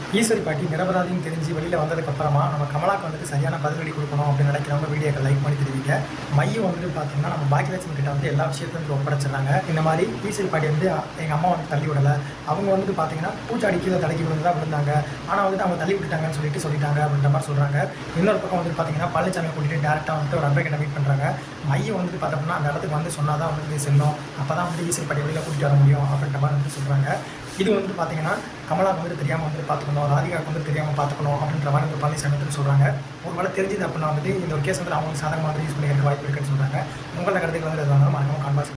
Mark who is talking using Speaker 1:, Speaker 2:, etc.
Speaker 1: ஈஸ்வரி பாட்டி நிரபராதின்னு தெரிஞ்சு வெளியில் வந்ததுக்கப்புறமா நம்ம கமலாக்கு வந்துட்டு சரியான பதிலடி கொடுக்கணும் அப்படின்னு நினைக்கிறவங்க வீடியோக்கு லைக் பண்ணி தெரிவிங்க மையம் வந்துட்டு பார்த்தீங்கன்னா நம்ம பாக்கியலட்சுமி கிட்ட வந்து எல்லா விஷயத்தையும் வந்து ஒப்படைச்சிடறாங்க இந்த மாதிரி ஈஸ்வரி பாட்டி வந்து எங்கள் அம்மா வந்து தள்ளி விடலை அவங்க வந்துட்டு பார்த்தீங்கன்னா பூச்சாடி கீழே தலைக்கு விழுந்து தான் விழுந்தாங்க ஆனால் வந்துட்டு அவங்க தள்ளி விட்டுட்டாங்கன்னு சொல்லிட்டு சொல்லிட்டாங்க அப்படின்ற மாதிரி சொல்கிறாங்க இன்னொரு பக்கம் வந்துட்டு பார்த்தீங்கன்னா பழனிசாமி கூட்டிகிட்டு டேரெக்டாக வந்துட்டு ஒரு அட்வொகேட்டை மீட் பண்ணுறாங்க மையம் வந்துட்டு பார்த்தோம்னா அந்த இடத்துக்கு வந்து சொன்னால் தான் வந்து செல்லும் அப்போ தான் வந்து ஈஸ்வரி பாட்டி வெளியில் கூட்டிகிட்டு வர முடியும் அப்படின்ற மாதிரி வந்து சொல்கிறாங்க இது வந்துட்டு பார்த்தீங்கன்னா கமலாக்கு வந்துட்டு தெரியாமல் வந்துட்டு பார்த்துக்கணும் ராதிகாவுக்கு வந்துட்டு தெரியாமல் பார்த்துக்கணும் அப்படின்ற மாதிரி வந்து பழனிசாமி வந்துட்டு சொல்கிறாங்க ஒரு வேளை தெரிஞ்சது அப்படின்னா வந்துட்டு இந்த ஒரு கேஸ் வந்து அவங்களுக்கு சாதகமாக வந்து யூஸ் பண்ணிக்கிறதுக்கு வாய்ப்பு இருக்குன்னு சொல்கிறாங்க உங்களோட கருத்துக்கள் வந்து எதுவாக இருந்தாலும் மறக்காம கான்பாஸ்